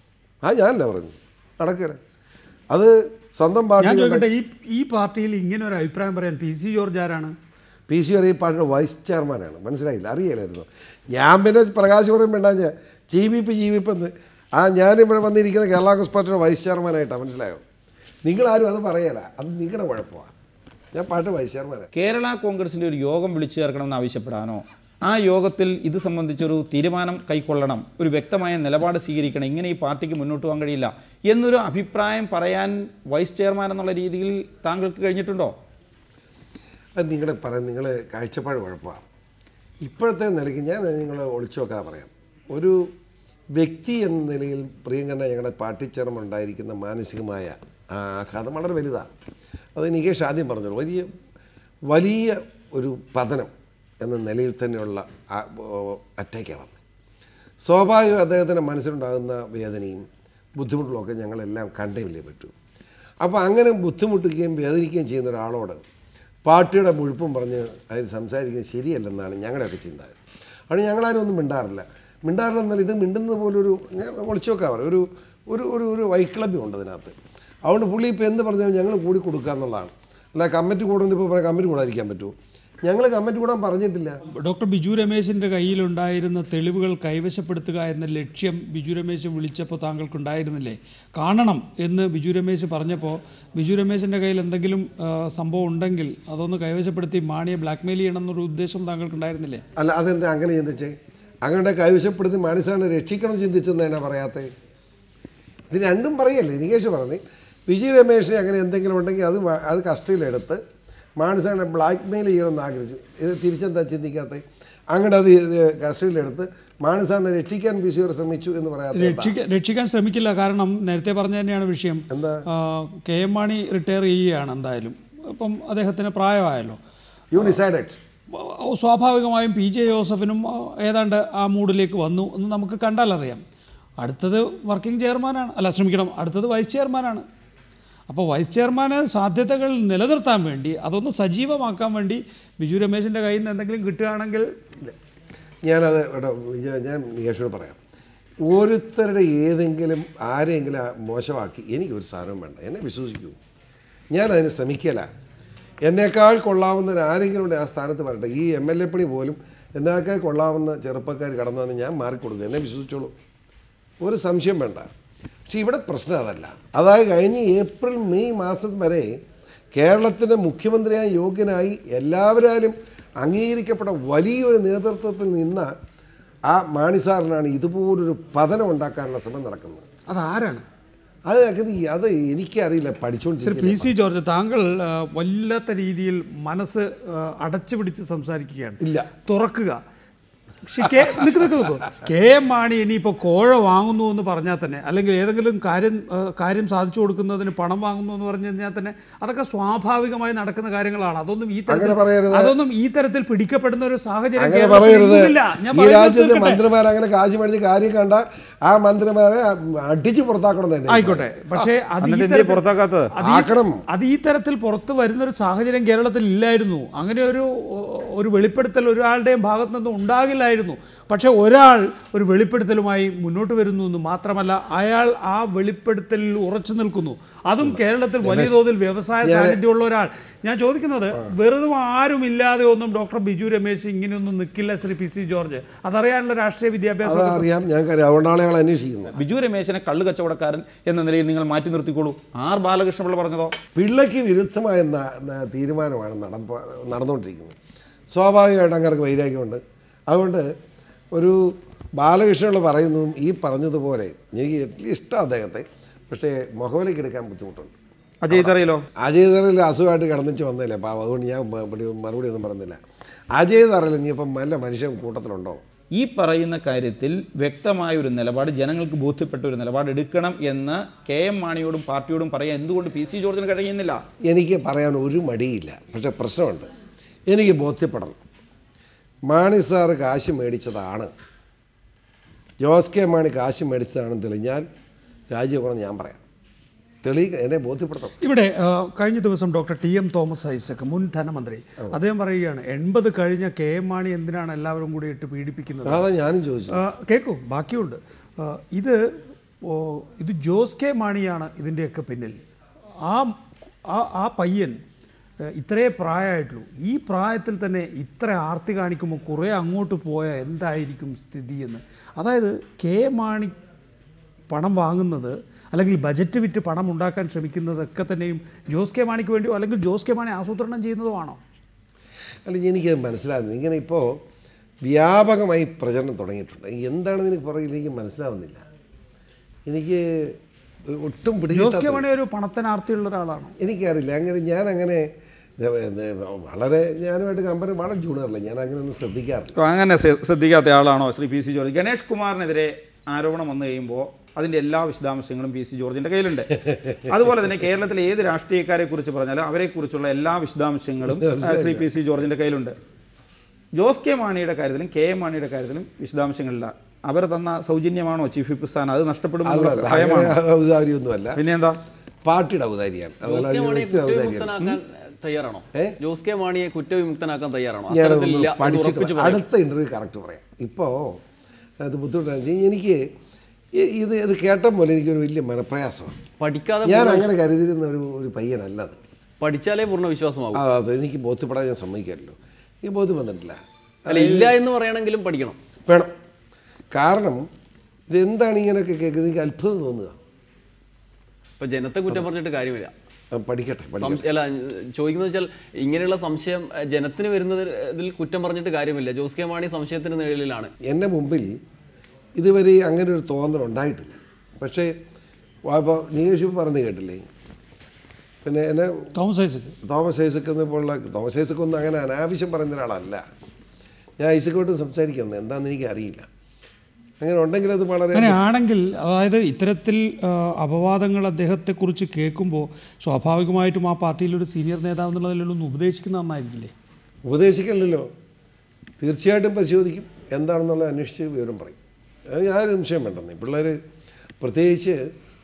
ആ ഞാനല്ല പറഞ്ഞു നടക്കില്ല അത് സ്വന്തം ഞാൻ പാർട്ടി ചോദിക്കട്ടെ ഈ ഈ പാർട്ടിയിൽ ഇങ്ങനെ ഒരു അഭിപ്രായം പറയാൻ പി സി ജോർജ് ആരാണ് പി സി ഈ പാർട്ടിയുടെ വൈസ് ചെയർമാനാണ് മനസ്സിലായില്ല അറിയില്ലായിരുന്നു ഞാൻ പിന്നെ പ്രകാശ് പറയും വേണ്ട ഞാൻ G V P G V P എന്ന് ആ ഞാനിവിടെ വന്നിരിക്കുന്ന കേരള കോൺഗ്രസ് പാർട്ടിയുടെ വൈസ് ചെയർമാനായിട്ടാണ് മനസ്സിലായോ നിങ്ങളാരും അത് പറയല അത് നിങ്ങളുടെ കുഴപ്പമാണ് ഞാൻ പാർട്ടി വൈസ് ചെയർമാനാണ് കേരള കോൺഗ്രസിൻ്റെ ഒരു യോഗം വിളിച്ചു ചേർക്കണമെന്ന് ആവശ്യപ്പെടാനോ ആ യോഗത്തിൽ ഇത് സംബന്ധിച്ചൊരു തീരുമാനം കൈക്കൊള്ളണം ഒരു വ്യക്തമായ നിലപാട് സ്വീകരിക്കണം ഇങ്ങനെ ഈ പാർട്ടിക്ക് മുന്നോട്ട് പോകാൻ കഴിയില്ല എന്നൊരു അഭിപ്രായം പറയാൻ വൈസ് ചെയർമാൻ എന്നുള്ള രീതിയിൽ താങ്കൾക്ക് കഴിഞ്ഞിട്ടുണ്ടോ അത് നിങ്ങളുടെ പറയാൻ നിങ്ങൾ കാഴ്ചപ്പാട് കുഴപ്പമാണ് ഇപ്പോഴത്തെ നിലയ്ക്ക് ഞാൻ നിങ്ങൾ ഒളിച്ചു നോക്കാൻ പറയാം ഒരു വ്യക്തി എന്ന നിലയിൽ പ്രിയങ്കരന ഞങ്ങളുടെ പാർട്ടി ചെയർമാൻ ഉണ്ടായിരിക്കുന്ന മാനസികമായ ആ ആഘാതം വളരെ വലുതാണ് അത് നികേഷ് ആദ്യം പറഞ്ഞല്ലോ വലിയ വലിയ ഒരു പതനം എന്ന നിലയിൽ തന്നെയുള്ള അറ്റാക്കാണ് വന്നത് സ്വാഭാവികം അദ്ദേഹത്തിൻ്റെ മനസ്സിലുണ്ടാകുന്ന വേദനയും ബുദ്ധിമുട്ടുകളൊക്കെ ഞങ്ങളെല്ലാം കണ്ടേവില്ലേ പറ്റൂ അപ്പോൾ അങ്ങനെ ബുദ്ധിമുട്ടുകയും വേദനിക്കുകയും ചെയ്യുന്ന ഒരാളോട് പാർട്ടിയുടെ മുഴുപ്പും പറഞ്ഞ് അതിൽ സംസാരിക്കുന്നത് ശരിയല്ലെന്നാണ് ഞങ്ങളുടെയൊക്കെ ചിന്ത അത് ഞങ്ങളാരും ഒന്നും മിണ്ടാറില്ല മിണ്ടാറില്ല എന്നാൽ ഇത് മിണ്ടുന്നത് പോലൊരു ഞാൻ ഒളിച്ചു വെക്കാൻ പറയും ഒരു ഒരു ഒരു ഒരു വൈക്ലഭ്യം ഉണ്ട് അതിനകത്ത് അതുകൊണ്ട് പുള്ളി ഇപ്പോൾ എന്ത് പറഞ്ഞാലും ഞങ്ങൾ കൂടി കൊടുക്കുക എന്നുള്ളതാണ് അല്ല കമ്മിറ്റി കൂടുന്നത് ഇപ്പോൾ പറയാം കമ്മിറ്റി കൂടാതിരിക്കാൻ പറ്റുമോ ഞങ്ങൾ കമ്മിറ്റി കൂടാൻ പറഞ്ഞിട്ടില്ല ഡോക്ടർ ബിജു രമേശിൻ്റെ കയ്യിലുണ്ടായിരുന്ന തെളിവുകൾ കൈവശപ്പെടുത്തുക എന്ന ലക്ഷ്യം ബിജു രമേശ് വിളിച്ചപ്പോൾ താങ്കൾക്കുണ്ടായിരുന്നില്ലേ കാണണം എന്ന് ബിജു രമേശ് പറഞ്ഞപ്പോൾ ബിജു രമേശിൻ്റെ കയ്യിൽ എന്തെങ്കിലും ആ, സംഭവം ഉണ്ടെങ്കിൽ അതൊന്ന് കൈവശപ്പെടുത്തി മാണിയെ ബ്ലാക്ക്മെയിൽ ചെയ്യണം എന്നൊരു ഉദ്ദേശം താങ്കൾക്കുണ്ടായിരുന്നില്ലേ അല്ല അതെന്താ അങ്ങനെ ചിന്തിച്ചേ അങ്ങനെ കൈവശപ്പെടുത്തി മാനസാണ് രക്ഷിക്കണം ചിന്തിച്ചെന്നാണ് പറയാത്തത് ഇത് രണ്ടും പറയല്ലേ നികേഷ് പറഞ്ഞു വിജയ് രമേശിനെ അങ്ങനെ എന്തെങ്കിലും ഉണ്ടെങ്കിൽ അത് വ- അത് കസ്റ്റഡിയിലെടുത്ത് മാണിസാറിനെ ബ്ലാക്ക് മെയിൽ ചെയ്യണമെന്ന് ആഗ്രഹിച്ചു ഇത് തിരിച്ചെന്താ ചിന്തിക്കാത്ത അങ്ങനെ അത് ഇത് കസ്റ്റഡിയിലെടുത്ത് മാണിസാറിനെ രക്ഷിക്കാൻ ബി സി ശ്രമിച്ചു എന്ന് പറയാത്ത രക്ഷിക്കാൻ രക്ഷിക്കാൻ ശ്രമിക്കില്ല കാരണം നേരത്തെ പറഞ്ഞ തന്നെയാണ് വിഷയം എന്താ? ആ, കെ എം മാണി റിട്ടയർ ചെയ്യുകയാണ് എന്തായാലും ഇപ്പം അദ്ദേഹത്തിന് പ്രായമായല്ലോ യു ഡിസൈഡഡ് ഓ, സ്വാഭാവികമായും പി ജെ ജോസഫിനും ആ, ഏതാണ്ട് ആ മൂഡിലേക്ക് വന്നു എന്ന് നമുക്ക് കണ്ടാലറിയാം അടുത്തത് വർക്കിംഗ് ചെയർമാനാണ് അല്ല ശ്രമിക്കണം അടുത്തത് വൈസ് ചെയർമാനാണ് അപ്പോൾ വൈസ് ചെയർമാന് സാധ്യതകൾ നിലനിർത്താൻ വേണ്ടി അതൊന്ന് സജീവമാക്കാൻ വേണ്ടി ബിജു രമേശിൻ്റെ കയ്യിൽ നിന്ന് എന്തെങ്കിലും കിട്ടുകയാണെങ്കിൽ ഞാനത് ഇവിടെ വിജയ- ഞാൻ നികേഷോട് പറയാം ഓരോരുത്തരുടെ ഏതെങ്കിലും ആരെങ്കിലും ആ മോശമാക്കി എനിക്കൊരു സാധനം വേണ്ട എന്നെ വിശ്വസിക്കൂ ഞാനതിന് ശ്രമിക്കല എന്നേക്കാൾ കൊള്ളാവുന്ന ഒരു ആരെങ്കിലും ഉണ്ട് ആ സ്ഥാനത്ത് വരട്ടെ ഈ എം എൽ എ പണി പോലും എന്നേക്കാൾ കൊള്ളാവുന്ന ചെറുപ്പക്കാർ കടന്നു വന്ന് ഞാൻ മാറിക്കൊടുക്കും എന്നെ വിശ്വസിച്ചോളൂ ഒരു സംശയം വേണ്ട പക്ഷെ ഇവിടെ പ്രശ്നം അതല്ല അതായത് കഴിഞ്ഞ ഏപ്രിൽ മെയ് മാസം വരെ കേരളത്തിൻ്റെ മുഖ്യമന്ത്രിയായി യോഗ്യനായി എല്ലാവരാലും അംഗീകരിക്കപ്പെട്ട വലിയൊരു നേതൃത്വത്തിൽ നിന്ന ആ മാണിസാറിനാണ് ഇതുപോലൊരു പതനം ഉണ്ടാക്കാനുള്ള ശ്രമം നടക്കുന്നത് അതാരാണ് അത് അത് ഈ- അത് എനിക്കറിയില്ല ശ്രീ പഠിച്ചുകൊണ്ടിരിക്കുന്നത് പി സി ജോർജ് താങ്കൾ ആ, വല്ലാത്ത രീതിയിൽ മനസ്സ് ആ, അടച്ചു പിടിച്ച് സംസാരിക്കുകയാണ് ഇല്ല. തുറക്കുക പക്ഷേ കെ നിൽക്ക് നിൽക്ക് നിൽക്കൂ കെ എം മാണി ഇനിയിപ്പോൾ കോഴ വാങ്ങുന്നു എന്ന് പറഞ്ഞാൽ തന്നെ അല്ലെങ്കിൽ ഏതെങ്കിലും കാര്യം ആ, കാര്യം സാധിച്ചു കൊടുക്കുന്നതിന് പണം വാങ്ങുന്നു എന്ന് പറഞ്ഞു കഴിഞ്ഞാൽ തന്നെ അതൊക്കെ സ്വാഭാവികമായി നടക്കുന്ന കാര്യങ്ങളാണ് അതൊന്നും ഈ തരത്തിൽ അങ്ങനെ പറയരുത്. അതൊന്നും ഈ തരത്തിൽ പിടിക്കപ്പെടുന്ന ഒരു സാഹചര്യം അങ്ങനെ കേരളത്തിൽ പറയരുത് ഇന്നുമില്ല. ഞാൻ ഈ പറയുന്നത് രാജ്യത്തെ തീർക്കട്ടെ. മന്ത്രിമാർ അങ്ങനെ കാശ് മേടിച്ച് കാര്യം കണ്ട ആ മന്ത്രിമാരെ അടിച്ച് പുറത്താക്കണം തന്നെ ആയിക്കോട്ടെ പക്ഷേ അത് ഈ എന്നിട്ട് എന്തിനാ തരത്തിൽ- പുറത്താക്കാത്തത്? അത് ഈ- ആക്കണം. അത് ഈ തരത്തിൽ പുറത്ത് വരുന്ന ഒരു സാഹചര്യം കേരളത്തിൽ ഇല്ലായിരുന്നു അങ്ങനെ ഒരു ഒരു വെളിപ്പെടുത്തൽ ഒരാളുടെയും ഭാഗത്തു നിന്ന് ഉണ്ടാകില്ലായിരുന്നു പക്ഷേ ഒരാൾ ഒരു വെളിപ്പെടുത്തലുമായി മുന്നോട്ട് വരുന്നു എന്ന് മാത്രമല്ല അയാൾ ആ വെളിപ്പെടുത്തലിൽ ഉറച്ചു നിൽക്കുന്നു അതും കേരളത്തിൽ വലിയ തോതിൽ വ്യവസായ സാന്നിധ്യമുള്ള ഒരാൾ ഞാൻ ചോദിക്കുന്നത് വെറുതെ ആരും ഇല്ലാതെ ഒന്നും ഡോക്ടർ ബിജു രമേശ് ഇങ്ങനെയൊന്നും നിൽക്കില്ല ശ്രീ പി സി ജോർജ് അതറിയാനുള്ള രാഷ്ട്രീയ വിദ്യാഭ്യാസം അതറിയാം ഞങ്ങൾക്ക് അതുകൊണ്ടാണ് ഞങ്ങൾ അന്വേഷിക്കുന്നത് ബിജു രമേശിനെ കള്ള് കച്ചവടക്കാരൻ എന്ന നിലയിൽ നിങ്ങൾ മാറ്റി നിർത്തിക്കോളൂ ആർ ബാലകൃഷ്ണപിള്ള പറഞ്ഞതോ പിള്ളയ്ക്ക് വിരുദ്ധമായ ന- ന- തീരുമാനമാണ് നടപ്പ നടന്നുകൊണ്ടിരിക്കുന്നത് സ്വാഭാവികമായിട്ട് അങ്ങനെ വൈരാഗ്യമുണ്ട് അതുകൊണ്ട് ഒരു ബാലകൃഷ്ണപിള്ള പറയുന്നതും ഈ പറഞ്ഞതുപോലെ എനിക്ക് ഏറ്റവും ഇഷ്ടം അദ്ദേഹത്തെ പക്ഷേ മുഖവിലേക്ക് എടുക്കാൻ ബുദ്ധിമുട്ടുണ്ട് അജയ് തറയിലോ അജയ് തറയിൽ അസുഖമായിട്ട് കിടന്നിച്ച് വന്നില്ലേ പാവം അതുകൊണ്ട് ഞാൻ മറുപടി മറുപടി ഒന്നും പറഞ്ഞില്ല അജയ് തറയിൽ ഇനിയിപ്പം നല്ല മനുഷ്യൻ കൂട്ടത്തിലുണ്ടോ ഈ പറയുന്ന കാര്യത്തിൽ വ്യക്തമായ ഒരു നിലപാട് ജനങ്ങൾക്ക് ബോധ്യപ്പെട്ട ഒരു നിലപാട് എടുക്കണം എന്ന് കെ എം മാണിയോടും പാർട്ടിയോടും പറയാൻ എന്തുകൊണ്ട് പി സി ജോർജിന് കഴിയുന്നില്ല എനിക്ക് പറയാൻ ഒരു മടിയില്ല പക്ഷെ പ്രശ്നമുണ്ട് എനിക്ക് ബോധ്യപ്പെടണം മാണി സാറ് കാശ് മേടിച്ചതാണ് ജോസ് കെ മാണി കാശ് മേടിച്ചതാണെന്ന് തെളിഞ്ഞാൽ രാജ്യഗുണം ഞാൻ പറയാം തെളി എന്നെ ബോധ്യപ്പെടുത്തണം ഇവിടെ ആ, കഴിഞ്ഞ ദിവസം doctor T M Thomas Isaac മുൻ ധനമന്ത്രി അദ്ദേഹം പറയുകയാണ് എൺപത് കഴിഞ്ഞ കെ എം മാണി എന്തിനാണ് എല്ലാവരും കൂടി ഇട്ട് പീഡിപ്പിക്കുന്നത് അതാ ഞാനും ചോദിച്ചു ആ, കേൾക്കൂ ബാക്കിയുണ്ട് ആ, ഇത് ഓ, ഇത് ജോസ് കെ മാണിയാണ് ഇതിൻ്റെയൊക്കെ പിന്നിൽ ആ ആ- ആ പയ്യൻ ഏ, ഇത്രേ പ്രായമായിട്ടുള്ളൂ ഈ പ്രായത്തിൽ തന്നെ ഇത്ര ആർത്തി കാണിക്കുമ്പോൾ കുറേ അങ്ങോട്ട് പോയാൽ എന്തായിരിക്കും സ്ഥിതി എന്ന് അതായത് കെ മാണി പണം വാങ്ങുന്നത് അല്ലെങ്കിൽ ബജറ്റ് വിറ്റ് പണം ഉണ്ടാക്കാൻ ശ്രമിക്കുന്നതൊക്കെ തന്നെയും ജോസ് കെ മാണിക്ക് വേണ്ടിയോ അല്ലെങ്കിൽ ജോസ് കെ മാണി ആസൂത്രണം ചെയ്യുന്നതോ ആണോ അല്ല എനിക്ക് മനസ്സിലാകുന്നില്ല ഇങ്ങനെ ഇപ്പോൾ വ്യാപകമായി പ്രചരണം തുടങ്ങിയിട്ടുണ്ട് എന്താണെന്ന് എനിക്ക് പറയില്ല എനിക്ക് മനസ്സിലാവുന്നില്ല എനിക്ക് ഒട്ടും ജോസ് പിടികിട്ടാത്ത കെ മാണി ഒരു പണത്തിനാർത്തിയുള്ള ഒരാളാണോ എനിക്കറിയില്ല അങ്ങനെ ഞാൻ അങ്ങനെ ഇത് ഇത് വളരെ ഞാനുമായിട്ട് കമ്പനി വളരെ ജൂണിയറല്ല ഞാൻ അങ്ങനെ ഒന്നും ശ്രദ്ധിക്കാറില്ല അങ്ങനെ ശ്ര- ശ്രദ്ധിക്കാത്ത ആളാണോ ശ്രീ പി സി ജോർജ് ഗണേഷ് കുമാറിനെതിരെ ആരോപണം വന്നു കഴിയുമ്പോൾ അതിൻ്റെ എല്ലാ വിശദാംശങ്ങളും പി സി ജോർജിൻ്റെ കയ്യിലുണ്ട് അതുപോലെ തന്നെ കേരളത്തിലെ ഏത് രാഷ്ട്രീയക്കാരെ കുറിച്ച് പറഞ്ഞാലും അവരെക്കുറിച്ചുള്ള എല്ലാ വിശദാംശങ്ങളും ആ, ശ്രീ പി സി ജോർജിൻ്റെ കയ്യിലുണ്ട് ജോസ് കെ മാണിയുടെ കാര്യത്തിലും കെ എം മാണിയുടെ കാര്യത്തിലും വിശദാംശങ്ങളില്ല അവർ തന്ന സൗജന്യമാണോ ചീഫ് വിപ്പ് സ്ഥാനം അത് നഷ്ടപ്പെടുമെന്നുള്ള അല്ല ഭയമാണ് അങ്ങനെ ഔദാര്യമൊന്നുമല്ല പിന്നെ എന്താ പാർട്ടിയുടെ ഔദാര്യാണ് അതല്ല ജോസ് കെ ഒരു മാണിയെ വ്യക്തിയുടെ ഔദാര്യാണ് കുറ്റവിമുക്തനാക്കാൻ തയ്യാറാണോ ജോസ് കെ മാണിയെ കുറ്റവിമുക്തനാക്കാൻ തയ്യാറാണോ ഞാനതൊന്ന് അത്തരത്തിലില്ല എന്ന് പഠിച്ചിട്ട് ഉറപ്പിച്ച് പറയാം. പറയാം. അടുത്ത ഇൻ്റർവ്യൂ കറക്റ്റ് പറയാം ഇപ്പോൾ അത് ബുദ്ധിമുട്ടാണെന്ന് വെച്ച് കഴിഞ്ഞാൽ എനിക്ക് ഈ- ഇത് ഇത് കേട്ട പോലെ എനിക്കൊരു വലിയ മനപ്രയാസമാണ് പഠിക്കാതെ ഞാൻ അങ്ങനെ കരുതിയിരുന്ന ഒരു ഒരു പയ്യനല്ല അത് പഠിച്ചാലേ പൂർണ്ണ വിശ്വാസമാകും ആ, അത് എനിക്ക് ബോധ്യപ്പെടാൻ ഞാൻ സമ്മതിക്കാമല്ലോ ഈ ബോധ്യം വന്നിട്ടില്ല അല്ല ഇല്ല എന്ന് പറയണമെങ്കിലും പഠിക്കണം വേണം കാരണം ഇതെന്താണ് ഇങ്ങനെയൊക്കെ കേൾക്കുന്നത് എനിക്ക് അത്ഭുതം തോന്നുക ഇപ്പൊ ജനത്തെ കുറ്റം പറഞ്ഞിട്ട് കാര്യമില്ല ആ, പഠിക്കട്ടെ പഠിക്കട്ടെ സംശ- അല്ല ചോദിക്കുന്നത് വെച്ചാൽ ഇങ്ങനെയുള്ള സംശയം അഹ്, ജനത്തിന് വരുന്നതിൽ ഇതിൽ കുറ്റം പറഞ്ഞിട്ട് കാര്യമില്ല ജോസ് കെ മാണി സംശയത്തിന് നിഴലിലാണ് എൻ്റെ മുമ്പിൽ ഇതുവരെ അങ്ങനെ ഒരു തോന്നൽ ഉണ്ടായിട്ടില്ല പക്ഷേ ഇപ്പോൾ നീഷ് പറഞ്ഞ് കേട്ടില്ലേ പിന്നെ എന്നെ തോമസ് ഐസക് തോമസ് ഐസക് എന്ന് പോലുള്ള തോമസ് ഐസക് ഒന്നും അങ്ങനെ അനാവശ്യം പറയുന്ന ഒരാളല്ല ഞാൻ ഐസക്കോട്ടും സംസാരിക്കുന്നത് എന്താണെന്ന് എനിക്ക് അറിയില്ല അങ്ങനെ ഉണ്ടെങ്കിൽ അത് വളരെ അങ്ങനെയാണെങ്കിൽ അതായത് ഇത്തരത്തിൽ ആ, അപവാദങ്ങൾ അദ്ദേഹത്തെക്കുറിച്ച് കേൾക്കുമ്പോൾ സ്വാഭാവികമായിട്ടും ആ പാർട്ടിയിലൊരു സീനിയർ നേതാവ് എന്നുള്ള നിലയിലൊന്ന് ഉപദേശിക്കുന്ന നന്നായിരിക്കില്ലേ ഉപദേശിക്കണമല്ലോ തീർച്ചയായിട്ടും പരിശോധിക്കും എന്താണെന്നുള്ളത് അന്വേഷിച്ച് വിവരം പറയും അത് യാതൊരു നിമിഷം വേണ്ടെന്നേ പിള്ളേർ പ്രത്യേകിച്ച്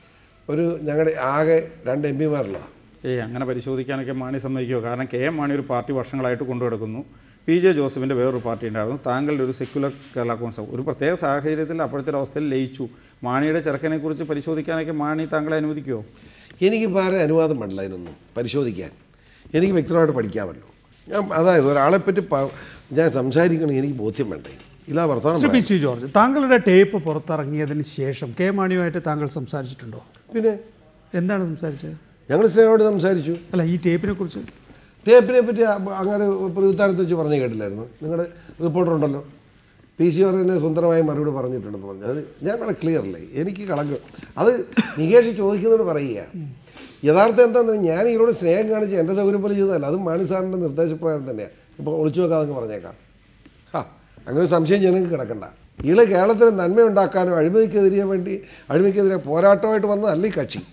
ഒരു ഞങ്ങളുടെ ആകെ രണ്ട് എം പിമാരുള്ളതാണ് ഏയ് അങ്ങനെ പരിശോധിക്കാനൊക്കെ മാണി സമ്മതിക്കുമോ കാരണം കെ എം മാണി ഒരു പാർട്ടി വർഷങ്ങളായിട്ട് കൊണ്ടുനടക്കുന്നു പി ജെ ജോസഫിൻ്റെ വേറൊരു പാർട്ടി ഉണ്ടായിരുന്നു താങ്കളുടെ ഒരു സെക്യുലർ കേരള കോൺഗ്രസ് ഒരു പ്രത്യേക സാഹചര്യത്തിൽ അപ്പോഴത്തെ ഒരു അവസ്ഥയിൽ ലയിച്ചു മാണിയുടെ ചെറുക്കനെക്കുറിച്ച് പരിശോധിക്കാനൊക്കെ മാണി താങ്കളെ അനുവദിക്കുമോ എനിക്കിപ്പോൾ ആരും അനുവാദം വേണ്ടില്ല അതിനൊന്നും പരിശോധിക്കാൻ എനിക്ക് വ്യക്തമായിട്ട് പഠിക്കാമല്ലോ ഞാൻ അതായത് ഒരാളെപ്പറ്റി പ- ഞാൻ സംസാരിക്കണമെങ്കിൽ എനിക്ക് ബോധ്യം വേണ്ടേ ഇല്ല വർത്തമാനം ശ്രീ പറയാം. പി സി ജോർജ് താങ്കളുടെ ടേപ്പ് പുറത്തിറങ്ങിയതിന് ശേഷം കെ മാണിയുമായിട്ട് താങ്കൾ സംസാരിച്ചിട്ടുണ്ടോ പിന്നെ എന്താണ് സംസാരിച്ചത് ഞങ്ങൾ സ്നേഹമായിട്ട് സംസാരിച്ചു അല്ല ഈ ടേപ്പിനെ കുറിച്ച് ടേപ്പിനെ പറ്റി അ- അങ്ങനെ പ്രതിത്താരത്ത് വെച്ച് പറഞ്ഞു കേട്ടില്ലായിരുന്നു നിങ്ങളുടെ റിപ്പോർട്ടർ ഉണ്ടല്ലോ പി സി ആർ എന്നെ സ്വന്തമായി മറുപടി പറഞ്ഞിട്ടുണ്ടെന്ന് പറഞ്ഞു അത് ഞാൻ വളരെ ക്ലിയർ അല്ലേ എനിക്ക് കളങ്കം അത് നികേഷ് ചോദിക്കുന്നവർ പറയുക യഥാർത്ഥം എന്താണെന്ന് ഞാൻ ഇതിലൂടെ സ്നേഹം കാണിച്ച് എൻ്റെ സൗകര്യം പോലെ ചെയ്തതല്ല അത് മാണി സാറിൻ്റെ നിർദ്ദേശപ്രകാരം തന്നെയാണ് ഇപ്പോൾ ഒളിച്ചു വെക്കാതെന്ന് പറഞ്ഞേക്കാം ഹാ അങ്ങനെ ഒരു സംശയം ജനങ്ങൾക്ക് കിടക്കണ്ട ഇയാള് കേരളത്തിന് നന്മയുണ്ടാക്കാനോ അഴിമതിക്കെതിരെ വേണ്ടി അഴിമതിക്കെതിരെ പോരാട്ടമായിട്ട് വന്നതല്ല ഈ കക്ഷി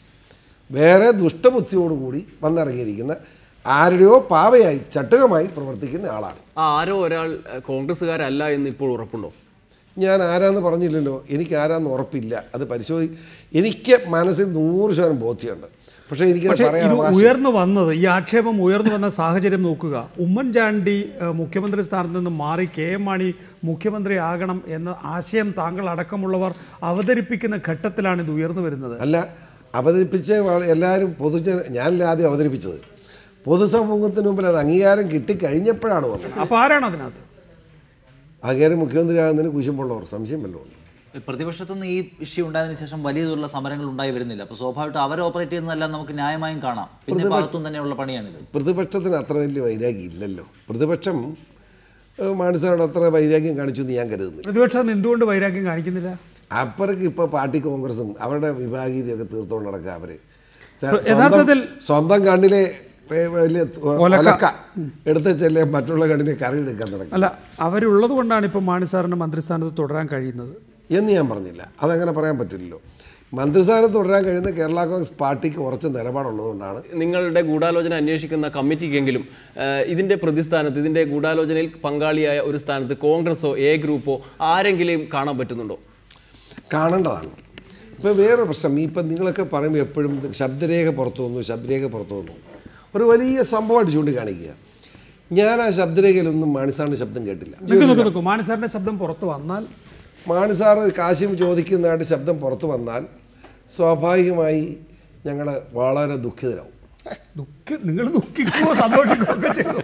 വേറെ ദുഷ്ടബുദ്ധിയോടുകൂടി വന്നിറങ്ങിയിരിക്കുന്ന ആരുടെയോ പാവയായി ചട്ടുകമായി പ്രവർത്തിക്കുന്ന ആളാണ് ആ ആരോ ഒരാൾ ഏഹ്, കോൺഗ്രസ്സുകാരല്ല എന്ന് ഇപ്പോൾ ഉറപ്പുണ്ടോ ഞാൻ ആരാന്ന് പറഞ്ഞില്ലല്ലോ എനിക്ക് ആരാന്ന് ഉറപ്പില്ല അത് പരിശോധി എനിക്ക് മനസ്സിൽ നൂറ് ശതമാനം ബോധ്യമുണ്ട് പക്ഷേ എനിക്കത് പക്ഷേ പറയാൻ ഇത് അവകാശം- ഉയർന്നു വന്നത് ഈ ആക്ഷേപം ഉയർന്നു വന്ന സാഹചര്യം നോക്കുക ഉമ്മൻചാണ്ടി ഏഹ്, മുഖ്യമന്ത്രി സ്ഥാനത്ത് നിന്ന് മാറി കെ എം മാണി മുഖ്യമന്ത്രി ആകണം എന്ന ആശയം താങ്കൾ അടക്കമുള്ളവർ അവതരിപ്പിക്കുന്ന ഘട്ടത്തിലാണ് ഇത് ഉയർന്നു വരുന്നത് അല്ല അവതരിപ്പിച്ച വാ- എല്ലാവരും പൊതുജന ഞാനല്ല ആദ്യം അവതരിപ്പിച്ചത് പൊതുസമൂഹത്തിന് മുമ്പിൽ അത് അംഗീകാരം കിട്ടിക്കഴിഞ്ഞപ്പോഴാണ് വന്നത് അപ്പോൾ ആരാണ് അതിനകത്ത് അങ്ങനെ മുഖ്യമന്ത്രിയാകുന്നതിന് കുശുമ്പുള്ളവർ സംശയം വല്ലതും ഉണ്ട് പ്രതിപക്ഷത്തു നിന്ന് ഈ ഇഷ്യൂ ഉണ്ടായതിനു ശേഷം വലിയ തോതിലുള്ള സമരങ്ങൾ ഉണ്ടായി വരുന്നില്ല അപ്പോൾ സ്വാഭാവികമായിട്ടും അവർ ഓപ്പറേറ്റ് ചെയ്യുന്നതെല്ലാം നമുക്ക് ന്യായമായും കാണാം പിന്നെ ഭാഗത്തും തന്നെയുള്ള പണിയാണിത് പ്രതിപക്ഷത്തിന് അത്ര വലിയ വൈരാഗ്യം ഇല്ലല്ലോ പ്രതിപക്ഷം ഏഹ്, മാണിസാരോട് അത്ര വൈരാഗ്യം കാണിച്ചു എന്ന് ഞാൻ കരുതുന്നില്ല പ്രതിപക്ഷം എന്തുകൊണ്ട് വൈരാഗ്യം കാണിക്കുന്നില്ല അപ്പറക്ക് ഇപ്പോൾ പാർട്ടി കോൺഗ്രസും അവരുടെ വിഭാഗീയതയൊക്കെ തീർത്തുകൊണ്ട് നടക്കുക അവർ യഥാർത്ഥത്തിൽ- സ്വന്തം കണ്ണിലെ ഏഹ്, വലിയ ഒലക്ക എടുത്ത് ചെല്ലേ മറ്റുള്ള കണ്ണിനെ കറി എടുക്കാൻ തുടങ്ങി അല്ല അവരുള്ളത് കൊണ്ടാണ് ഇപ്പോൾ മാണി സാറിന് മന്ത്രിസ്ഥാനത്ത് തുടരാൻ കഴിയുന്നത് എന്ന് ഞാൻ പറഞ്ഞില്ല അതങ്ങനെ പറയാൻ പറ്റില്ലല്ലോ മന്ത്രിസ്ഥാനം തുടരാൻ കഴിയുന്ന കേരള കോൺഗ്രസ് പാർട്ടിക്ക് കുറച്ച് നിലപാടുള്ളതുകൊണ്ടാണ് നിങ്ങളുടെ ഗൂഢാലോചന അന്വേഷിക്കുന്ന കമ്മിറ്റിക്കെങ്കിലും ഏഹ്, ഇതിന്റെ പ്രതിസ്ഥാനത്ത് ഇതിന്റെ ഗൂഢാലോചനയിൽ പങ്കാളിയായ ഒരു സ്ഥാനത്ത് കോൺഗ്രസോ എ ഗ്രൂപ്പോ ആരെങ്കിലും കാണാൻ പറ്റുന്നുണ്ടോ കാണേണ്ടതാണ് ഇപ്പോൾ വേറെ പ്രശ്നം ഇപ്പം നിങ്ങളൊക്കെ പറയുമ്പോൾ എപ്പോഴും ശബ്ദരേഖ പുറത്തു വന്നു ശബ്ദരേഖ പുറത്തു വന്നു ഒരു വലിയ സംഭവമായിട്ട് ചൂണ്ടിക്കാണിക്കുക ഞാൻ ആ ശബ്ദരേഖയിലൊന്നും മാണിസാറിൻ്റെ ശബ്ദം കേട്ടില്ല നിൽക്കു നിൽക്കു നിൽക്കു മാണി സാറിൻ്റെ ശബ്ദം പുറത്ത് വന്നാൽ മാണിസാറ് കാശിം ചോദിക്കുന്നതായിട്ട് ശബ്ദം പുറത്തു വന്നാൽ സ്വാഭാവികമായി ഞങ്ങൾ വളരെ ദുഃഖിതരാവും ദുഃഖ നിങ്ങൾ ദുഃഖിക്കുകയോ സന്തോഷിക്കുകയോ ഒക്കെ ചെയ്തു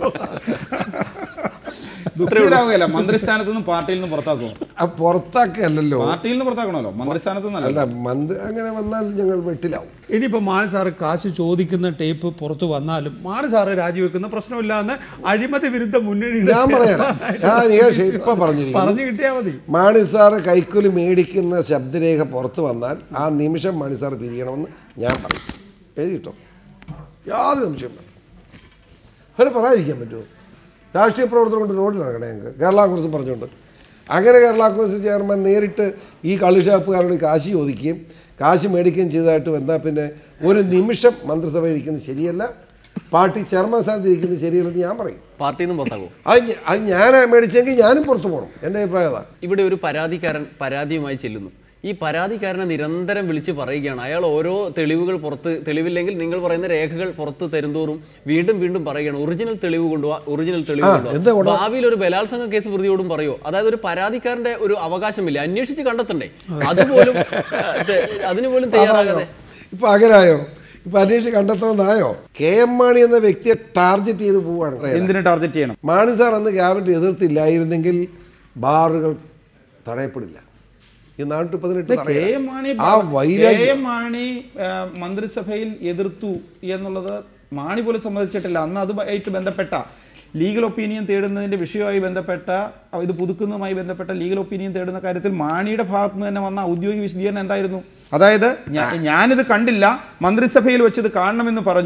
ദുഃഖിതരാവുകയല്ല മന്ത്രിസ്ഥാനത്ത് നിന്ന് പാർട്ടിയിൽ നിന്ന് പുറത്താക്കുമോ ആ പുറത്താക്കല്ലോ പാർട്ടിയിൽ നിന്ന് പുറത്താക്കണമല്ലോ മന്ത്രിസ്ഥാനത്ത് നിന്നല്ല അല്ല മന്ത്രി അങ്ങനെ വന്നാൽ ഞങ്ങൾ വെട്ടിലാവും ഇനിയിപ്പോൾ മാണി സാറ് കാശ് ചോദിക്കുന്ന ടേപ്പ് പുറത്ത് വന്നാലും മാണി സാറ് രാജിവെക്കുന്ന പ്രശ്നമില്ല എന്ന് അഴിമതി വിരുദ്ധ മുന്നണിയുടെ ഞാൻ പറയാം ഞാൻ ഏഷ് ഇപ്പം പറഞ്ഞിരിക്കുന്നു പറഞ്ഞു കിട്ടിയാൽ മതി മാണി സാറ് കൈക്കൂലി മേടിക്കുന്ന ശബ്ദരേഖ പുറത്തു വന്നാൽ ആ നിമിഷം മാണി സാർ പിരിയണമെന്ന് ഞാൻ പറയും എഴുതിട്ടോ യാതൊരു സംശയം വേണ്ട അവരെ പറയാതിരിക്കാൻ പറ്റുമോ രാഷ്ട്രീയ പ്രവർത്തനം കൊണ്ട് റോഡിൽ നടക്കണേ ഞങ്ങൾക്ക് കേരള കോൺഗ്രസ് പറഞ്ഞുകൊണ്ട് അങ്ങനെ കേരള കോൺഗ്രസ് ചെയർമാൻ നേരിട്ട് ഈ കള്ളുഷാപ്പുകാരോട് കാശ് ചോദിക്കുകയും കാശ് മേടിക്കുകയും ചെയ്തതായിട്ട് വന്നാൽ പിന്നെ ഒരു നിമിഷം മന്ത്രിസഭയിൽ ഇരിക്കുന്നത് ശരിയല്ല പാർട്ടി ചെയർമാൻ സ്ഥാനത്ത് ഇരിക്കുന്നത് ശരിയല്ലെന്ന് ഞാൻ പറയും പാർട്ടിയിൽ നിന്ന് പുറത്താകുമോ അത് ഞ- അത് ഞാനാ മേടിച്ചെങ്കിൽ ഞാനും പുറത്തു പോകണം എൻ്റെ അഭിപ്രായം അതാ ഇവിടെ ഒരു പരാതിക്കാരൻ പരാതിയുമായി ചെല്ലുന്നു ഈ പരാതിക്കാരനെ നിരന്തരം വിളിച്ച് പറയുകയാണ് അയാൾ ഓരോ തെളിവുകൾ പുറത്ത് തെളിവില്ലെങ്കിൽ നിങ്ങൾ പറയുന്ന രേഖകൾ പുറത്ത് തരുന്തോറും വീണ്ടും വീണ്ടും പറയുകയാണ് ഒറിജിനൽ തെളിവ് കൊണ്ടുപോവാ ഒറിജിനൽ തെളിവ് എന്താ കൊണ്ടുപോവാ കൊണ്ടുപോവാ? ഭാവിയിൽ ഒരു ബലാത്സംഗ കേസ് പ്രതിയോടും പറയോ അതായത് ഒരു പരാതിക്കാരന്റെ ഒരു അവകാശമില്ല അന്വേഷിച്ച് കണ്ടെത്തണ്ടേ അതുപോലും ആ, തെ- അതിന് പോലും തയ്യാറാകാതെ ഇപ്പൊ അകലായോ ഇപ്പൊ അന്വേഷിച്ച് കണ്ടെത്തണമെന്നായോ കെ എം മാണി എന്ന വ്യക്തിയെ ടാർഗറ്റ് ചെയ്ത് പോവാണ് എന്തിനെ ടാർഗറ്റ് ചെയ്യണം മാണി സാർ അന്ന് ക്യാബിനറ്റ് എതിർത്തില്ലായിരുന്നെങ്കിൽ ബാറുകൾ തടയപ്പെടില്ല ഈ നാനൂറ്റി പതിനെട്ട് കെ തടയാം. എം മാണി ആ കെ വൈരാഗ്യം എം മാണി ആ, മന്ത്രിസഭയിൽ എതിർത്തു എന്നുള്ളത് മാണി പോലും സമ്മതിച്ചിട്ടില്ല അന്ന് അതുമായിട്ട് ബന്ധപ്പെട്ട ലീഗൽ ഒപ്പീനിയൻ തേടുന്നതിന്റെ വിഷയവുമായി ബന്ധപ്പെട്ട ആ, ഇത് പുതുക്കുന്നതുമായി ബന്ധപ്പെട്ട ലീഗൽ ഒപ്പീനിയൻ തേടുന്ന കാര്യത്തിൽ മാണിയുടെ ഭാഗത്ത് നിന്ന് തന്നെ വന്ന ഔദ്യോഗിക വിശദീകരണം എന്തായിരുന്നു അതായത് ഞാ- ഞാനിത് കണ്ടില്ല മന്ത്രിസഭയിൽ വെച്ച് ഇത് കാണണമെന്ന് പറഞ്ഞു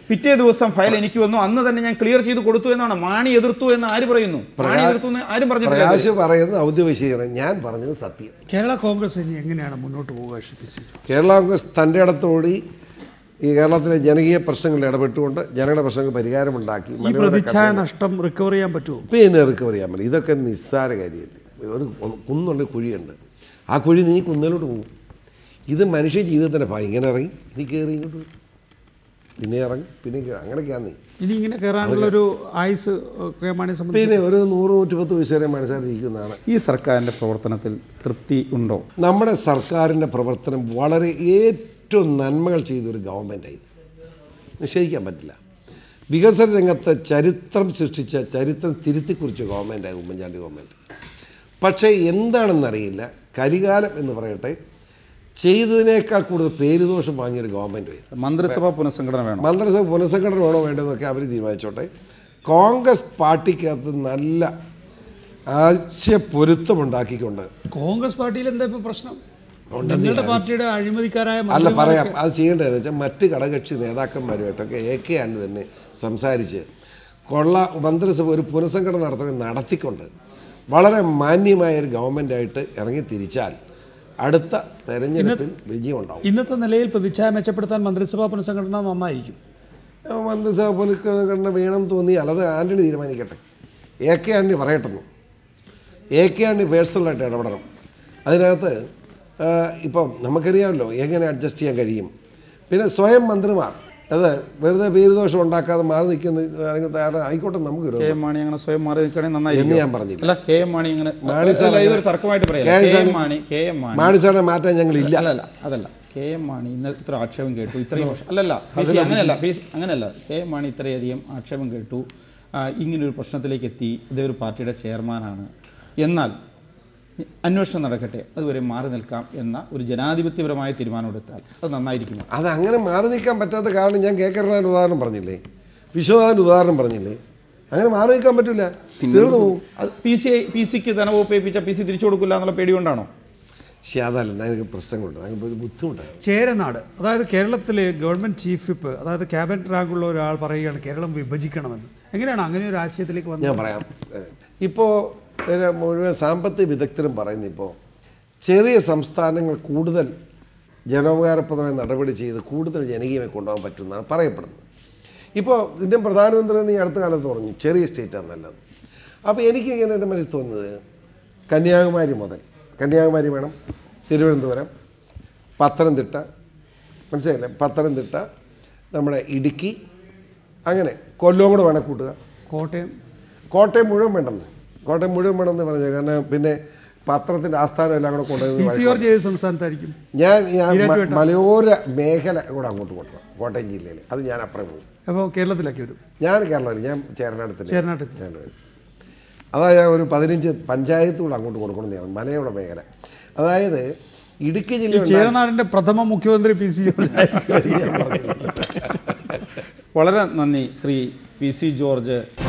പിറ്റേ ദിവസം ഫയൽ എനിക്ക് വന്നു അന്ന് തന്നെ ഞാൻ ക്ലിയർ ചെയ്ത് കൊടുത്തു എന്നാണ് മാണി എതിർത്തു എന്ന് ആര് പറയുന്നു മാണി എതിർത്തു എന്ന് ആരും പറഞ്ഞിട്ടില്ല പ്രകാശ് പറയുന്നത് ഔദ്യോഗിക വിശദീകരണം ഞാൻ പറഞ്ഞത് സത്യം കേരള കോൺഗ്രസ് ഇനി എങ്ങനെയാണ് മുന്നോട്ട് പോവുക ശ്രീ പി സി ജോർജ്? കേരള കോൺഗ്രസ് തൻ്റെ ഇടത്തോടി ഈ കേരളത്തിലെ ജനകീയ പ്രശ്നങ്ങളിൽ ഇടപെട്ടുകൊണ്ട് ജനങ്ങളുടെ പ്രശ്നങ്ങൾക്ക് പരിഹാരമുണ്ടാക്കി ഈ മലയോര പ്രതിച്ഛായ നഷ്ടം റിക്കവർ ചെയ്യാൻ പറ്റുമോ പിന്നെ റിക്കവർ ചെയ്യാൻ പറ്റും ഇതൊക്കെ നിസ്സാര കാര്യമല്ലേ ഒരു കുന്നുണ്ട് കുഴിയുണ്ട് ആ കുഴി നീ കുന്നിലോട്ട് പോകും ഇത് മനുഷ്യ ജീവിതത്തിൻ്റെ ഭാഗം ഇങ്ങനെ ഇറങ്ങി ഇനി കയറി ഇങ്ങോട്ട് വരും. പിന്നെ ഇറങ്ങി പിന്നെ കയറി അങ്ങനെയൊക്കെയാണ് നീ ഇനി ഇങ്ങനെ കയറാനുള്ള ഒരു ആയുസ് കെ മാണിയെ സംബന്ധിച്ച് പിന്നെ ഒരു നൂറ് നൂറ്റിപ്പത്ത് വയസ്സ് വരെ മനസ്സിലായിരിക്കുന്നതാണ് ഈ സർക്കാരിന്റെ പ്രവർത്തനത്തിൽ തൃപ്തി ഉണ്ടോ നമ്മുടെ സർക്കാരിൻ്റെ പ്രവർത്തനം വളരെ ഏറ്റവും നന്മകൾ ചെയ്തൊരു ഗവൺമെൻറ്റായി നിഷേധിക്കാൻ പറ്റില്ല വികസന രംഗത്ത് ചരിത്രം സൃഷ്ടിച്ച ചരിത്രം തിരുത്തി കുറിച്ച ഗവൺമെൻറ്റായി ഉമ്മൻചാണ്ടി ഗവൺമെൻറ് പക്ഷേ എന്താണെന്നറിയില്ല കരികാലം എന്ന് പറയട്ടെ ചെയ്തതിനേക്കാൾ കൂടുതൽ പേരുദോഷം വാങ്ങിയൊരു ഗവൺമെൻറ് ആയിരുന്നു മന്ത്രിസഭാ പുനഃസംഘടന വേണം മന്ത്രിസഭ പുനഃസംഘടന വേണോ വേണ്ടതെന്നൊക്കെ അവർ തീരുമാനിച്ചോട്ടെ കോൺഗ്രസ് പാർട്ടിക്കകത്ത് നല്ല ആശയപ്പൊരുത്തമുണ്ടാക്കിക്കൊണ്ട് കോൺഗ്രസ് പാർട്ടിയിൽ എന്താ ഇപ്പൊ പ്രശ്നം നിങ്ങളുടെ പാർട്ടിയുടെ അഴിമതിക്കാരായ അല്ല മന്ത്രിമാരൊക്കെ- പറയാം അത് ചെയ്യേണ്ടതെന്ന് വെച്ചാൽ മറ്റ് ഘടകകക്ഷി നേതാക്കന്മാരുമായിട്ടൊക്കെ എ കെ ആന് തന്നെ സംസാരിച്ച് കൊള്ള മന്ത്രിസഭ ഒരു പുനഃസംഘടന നടത്തുക നടത്തിക്കൊണ്ട് വളരെ മാന്യമായ ഒരു ഗവൺമെൻറ്റായിട്ട് ഇറങ്ങി തിരിച്ചാൽ അടുത്ത തെരഞ്ഞെടുപ്പിൽ വിജയം ഉണ്ടാവും ഇന്നത്തെ നിലയിൽ പ്രതിച്ഛായ മെച്ചപ്പെടുത്താൻ മന്ത്രിസഭാ പുനഃസംഘടന നന്നായിരിക്കും മന്ത്രിസഭ പുനഃസംഘടന വേണം തോന്നിയാൽ അത് ആൻ്റണി തീരുമാനിക്കട്ടെ എ കെ ആൻ്റണി പറയട്ടെന്നു എ കെ ആൻ്റണി പേഴ്സണലായിട്ട് ഇടപെടണം അതിനകത്ത് ആ, ഇപ്പം നമുക്കറിയാമല്ലോ എങ്ങനെ അഡ്ജസ്റ്റ് ചെയ്യാൻ കഴിയും പിന്നെ സ്വയം മന്ത്രിമാർ അത് വെറുതെ പേരുദോഷം ഉണ്ടാക്കാതെ മാറി നിൽക്കുന്ന ആരെങ്കിലും തയ്യാറാ ആയിക്കോട്ടെ നമുക്ക് കെ വിരോധം എം മാണി അങ്ങനെ സ്വയം മാറി നിൽക്കണേ എന്ന് നന്നായിരിക്കും ഞാൻ പറഞ്ഞില്ല അല്ല കെ എം മാണി അങ്ങനെ മാണി സാർ അല്ല, ഇതൊരു അങ്ങനെ- തർക്കമായിട്ട് പറയാം കെ എം കെ എം സാറിനെ- മാണി കെ എം മാണി മാണി സാറിനെ മാറ്റാൻ ഞങ്ങളില്ല അല്ല അല്ല അതല്ല കെ എം മാണി ഇന്ന് ഇത്ര ആക്ഷേപം കേട്ടു ഇത്രയും വർഷം അല്ലല്ല പി സി അങ്ങനെയല്ല പി സി അങ്ങനെയല്ല കെ എം മാണി ഇത്രയധികം ആക്ഷേപം കേട്ടു ആ, ഇങ്ങനൊരു പ്രശ്നത്തിലേക്ക് എത്തി ഇതേ ഒരു പാർട്ടിയുടെ ചെയർമാനാണ് എന്നാൽ അന്വേഷണം നടക്കട്ടെ അതുവരെ മാറി നിൽക്കാം എന്ന ഒരു ജനാധിപത്യപരമായ തീരുമാനമെടുത്താൽ അത് നന്നായിരിക്കുമോ അത് അങ്ങനെ മാറി നിൽക്കാൻ പറ്റാത്ത കാരണം ഞാൻ കെ കരുണാകരൻ്റെ ഉദാഹരണം പറഞ്ഞില്ലേ വിശ്വനാഥൻ്റെ ഉദാഹരണം പറഞ്ഞില്ലേ അങ്ങനെ മാറി നിൽക്കാൻ പറ്റില്ല തീർന്നു പോകും അത് പി സി പി സിക്ക് ധനവകുപ്പ് ഏൽപ്പിച്ച പി സി തിരിച്ചു കൊടുക്കില്ല എന്നുള്ള പേടി കൊണ്ടാണോ പക്ഷേ അതല്ല എനിക്ക് പ്രശ്നങ്ങളുണ്ട് നമുക്ക് ഒരു ബുദ്ധിമുട്ടാണ് ചേരനാട് അതായത് കേരളത്തിലെ ഗവൺമെന്റ് ചീഫ് വിപ്പ് അതായത് ക്യാബിനറ്റ് റാങ്കുള്ള ഒരാൾ പറയുകയാണ് കേരളം വിഭജിക്കണമെന്ന് എങ്ങനെയാണ് അങ്ങനെ ഒരു ആശയത്തിലേക്ക് വന്നത് ഞാൻ പറയാം ഇപ്പോൾ മുഴുവൻ സാമ്പത്തിക വിദഗ്ധരും പറയുന്ന ഇപ്പോൾ ചെറിയ സംസ്ഥാനങ്ങൾ കൂടുതൽ ജനോപകാരപ്രദമായ നടപടി ചെയ്ത് കൂടുതൽ ജനകീയമായി കൊണ്ടുപോകാൻ പറ്റുമെന്നാണ് പറയപ്പെടുന്നത് ഇപ്പോൾ ഇന്ത്യൻ പ്രധാനമന്ത്രി നീ അടുത്ത കാലത്ത് പറഞ്ഞു ചെറിയ സ്റ്റേറ്റാണ് നല്ലത് അപ്പോൾ എനിക്ക് ഇങ്ങനെ എൻ്റെ മനസ്സിൽ തോന്നുന്നത് കന്യാകുമാരി മുതൽ കന്യാകുമാരി വേണം തിരുവനന്തപുരം പത്തനംതിട്ട മനസ്സിലായില്ലേ പത്തനംതിട്ട നമ്മുടെ ഇടുക്കി അങ്ങനെ കൊല്ലവും കൂടെ വേണം കൂട്ടുക കോട്ടയം കോട്ടയം മുഴുവൻ വേണ്ടെന്ന് കോട്ടയം മുഴുവൻ വേണമെന്ന് പറഞ്ഞു കാരണം പിന്നെ പത്രത്തിൻ്റെ ആസ്ഥാനം എല്ലാം കൂടെ പി കൊണ്ടുപോയി സി ഓർ ഏത് സംസ്ഥാനത്തായിരിക്കും ഞാൻ ഞാൻ മ- ഈരാറ്റുപേട്ട. മലയോര മേഖല കൂടെ അങ്ങോട്ട് കൊണ്ടുപോകണം കോട്ടയം ജില്ലയിൽ അത് ഞാൻ അപ്പുറം പോകും അപ്പോൾ കേരളത്തിലേക്ക് വരും ഞാൻ കേരളത്തിൽ ഞാൻ ചേരനാടത്തിൽ ചേരനാട്ടിൽ. അതായത് ഞാൻ ഒരു പതിനഞ്ച് പഞ്ചായത്ത് കൂടെ അങ്ങോട്ട് കൊടുക്കണമെന്നാണ് മലയോര മേഖല അതായത് ഇടുക്കി ഈ ജില്ല ചേരനാടിന്റെ പ്രഥമ മുഖ്യമന്ത്രി പി സി ജോർജ് ആയിരിക്കും വളരെ നന്ദി ശ്രീ പി സി ജോർജ്